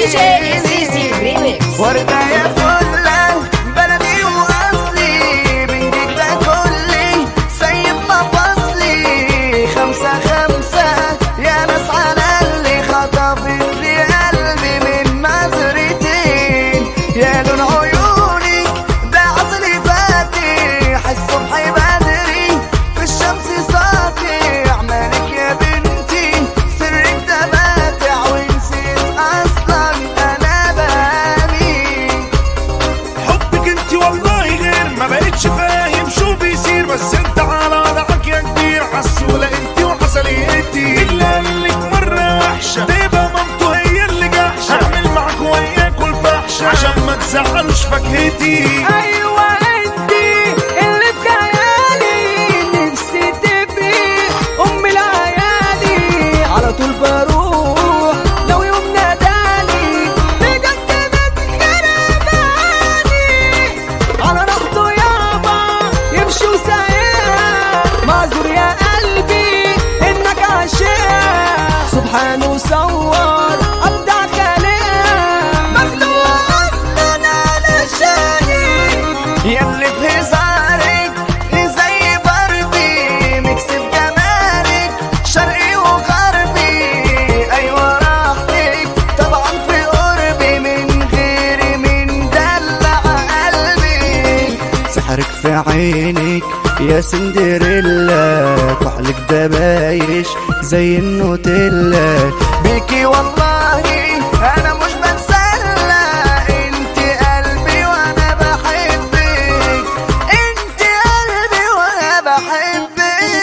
DJ Zizi Remix وردة يا فلة بلدي وأصلي من جيك ده كلي سيب مفاصلي خمسة خمسة يا ناس على اللي خطفت لي قلبي من نظرتين يا لون عيونك ده عسلي فاتح الصبح بدري في الشمس ساطع مالك يا بنتي سرك ده باتع ونسيت اصلا انا بامين حبك انت والله غير ما بقتش فاهم شو بيصير بس انت على وضعك يا كبير عسولة انت وعسليتي الا قالك مرة وحشة تبقى مامته هي اللي جحشة اعمل معاك وياكل فحشة عشان ما تزعلوش فاكهتي ايوه انتي اللي في خيالي نفسي تبقي ام العيالي على طول بروح لو يوم ناداني بجد بتكرماني على راحته يابا يمشي وسايق معذور يا قلبي انك عاشق سبحانه صور ابدع كلام مخلوق اصلا علشاني ياللي في هزارك زي باربي ميكس في جمالك شرقي وغربي ايوه راحتك طبعا في قربي من غيري من دلع قلبي سحرك في عينك يا سندريلا كحلك ده بايش زي النوتيلا بيكي والله انا مش بتسلى انت قلبي وانا بحبك انت قلبي وانا بحبك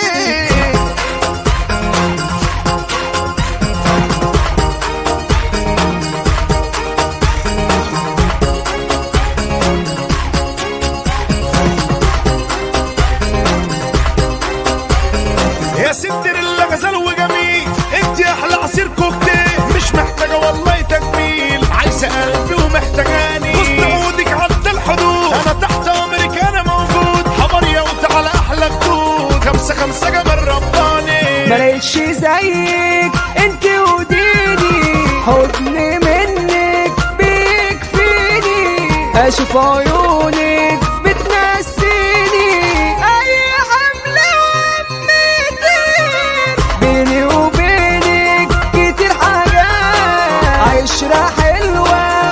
يا سندريلا غزال وجميل انت احلى عصير كوكتيل مش محتاجه والله تجميل عايزه قلبي ومحتاجاني وسط عودك عدى الحدود انا تحت امرك انا موجود حضر يا وتعالى احلى خدود خمسه خمسه جمال رباني ملقتش زيك انت وديني حضن منك بيكفيني اشوف عيونك بتنسيني اي حمل ومتين بيني وبينك كتير حاجات عشرة حلوة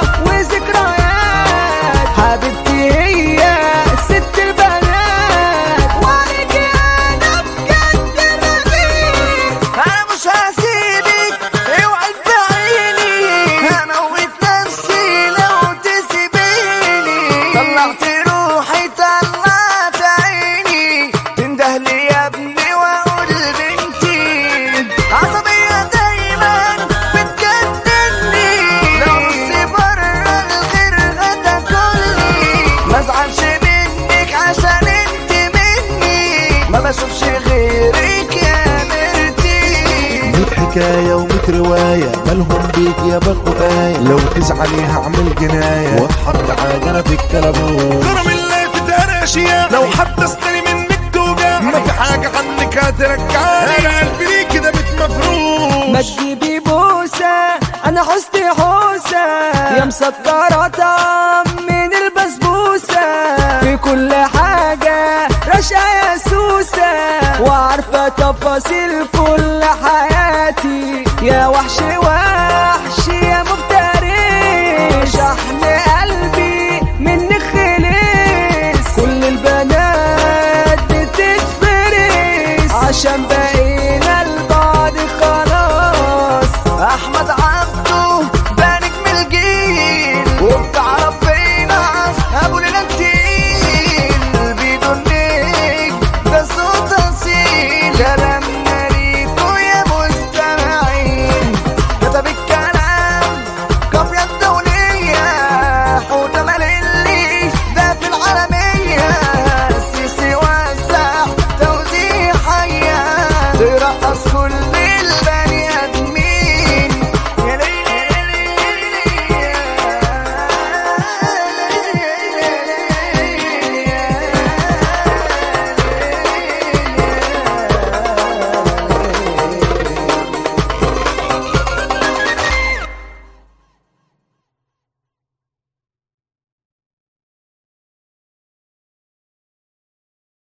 وذكريات حبيبتي هي ست البنات وعليك انا بجد بغير انا مش هسيبك اوعي تبعيني هموت نفسي لو تسيبيني طلعت روحي طلعت عيني تنده لي يا ابني واقول بنتي عصبية دايما بتجنني لو بصي برا الغير هتاكلني ما ازعلش منك عشان انت مني ما بشوفش غيرك يا مرتي ميت حكاية وميت رواية مالهم بيك يا بقوا آية لو تزعلي هعمل جناية واتحط عجلة في الكلامون كرم الله تتقرش يا لو حدثتني منك توجع ما في حاجه عنك هترجعني انا قلبي ليه كده متمفروش ما تجيبي بوسة أنا حستي حوسة يا مسكرة طعم من البسبوسة في كل حاجة رشقة يا سوسة وعارفة تفاصيل كل حياتي يا وحش وحش يا مفتري شحن قلبي منك خلص كل البنات بتتفرس عشان بقينا البعض خلاص احمد عبده ده نجم الجيل وبتاع ربنا ابو ليلى التقيل بدون نجم ده صوت اصيل كلامنا ليكوا يا مستمعين كتب الكلام قافية الدولية حوت مللي ده في العالمية السيسي وسع توزيع حياة ترقص كل